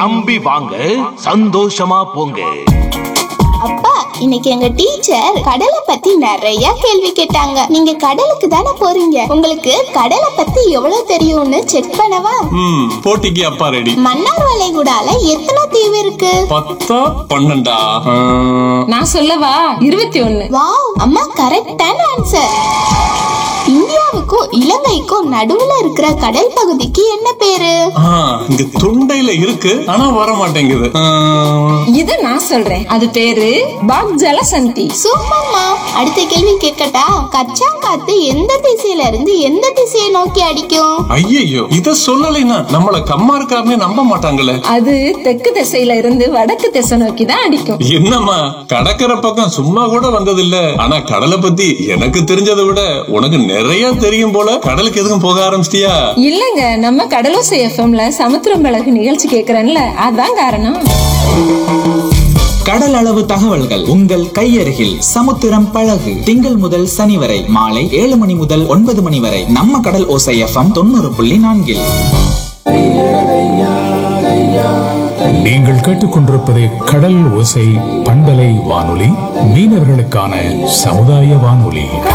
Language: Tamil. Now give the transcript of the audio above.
நம்பி வாங்க சந்தோஷமா போங்க அப்பா இன்னைக்கு எங்க டீச்சர் கடலை பத்தி நிறைய கேள்வி கேட்டாங்க நீங்க கடலுக்கு தானே போறீங்க உங்களுக்கு கடலை பத்தி எவ்வளவு தெரியும்னு செக் பண்ணவா ம் போட்டிக்கு அப்பா ரெடி மன்னார் வளைகுடால எத்தனை தீவு இருக்கு பத்தா பன்னெண்டா ஆ, நான் சொல்லவா இருபத்தி ஒண்ணு வாவ் அம்மா கரெக்டான ஆன்சர் இந்தியாவுக்கும் இலங்கைக்கும் நடுவுல இருக்கிற கடல் பகுதிக்கு என்ன பேரு ஆ, இங்க தொண்டையில இருக்கு ஆனா வர மாட்டேங்குது ஆ, இது நான் சொல்றேன் அது பேரு பாக் ஜலசந்தி சூப்பர்மா அடுத்த கேள்வி கேட்கட்டா கச்சா காத்து எந்த திசையில இருந்து எந்த திசையை நோக்கி அடிக்கும் ஐயையோ இத சொல்லலைன்னா நம்மள கம்மா இருக்காருன்னு நம்ப மாட்டாங்களே அது தெற்கு திசையில இருந்து வடக்கு திசை நோக்கி தான் அடிக்கும் என்னம்மா கடற்கரை பக்கம் சும்மா கூட வந்ததில்ல ஆனா கடலை பத்தி எனக்கு தெரிஞ்சதை விட உனக்கு நிறைய தெரியும் போல கடலுக்கு எதுக்கும் போக ஆரம்பிச்சிட்டியா இல்லங்க நம்ம கடலோசை எஃப்எம்ல சமுத்திரம் பழகு நிகழ்ச்சி கேக்குறேன்ல அதான் காரணம் கடல் அளவு தகவல்கள் உங்கள் கையருகில் சமுத்திரம் பழகு திங்கள் முதல் சனி வரை மாலை ஏழு மணி முதல் ஒன்பது மணி வரை நம்ம கடல் ஓசை எஃப்எம் தொண்ணூறு புள்ளி நான்கில் நீங்கள் கேட்டுக்கொண்டிருப்பது கடல் ஓசை பண்பலை வானொலி மீனவர்களுக்கான சமுதாய வானொலி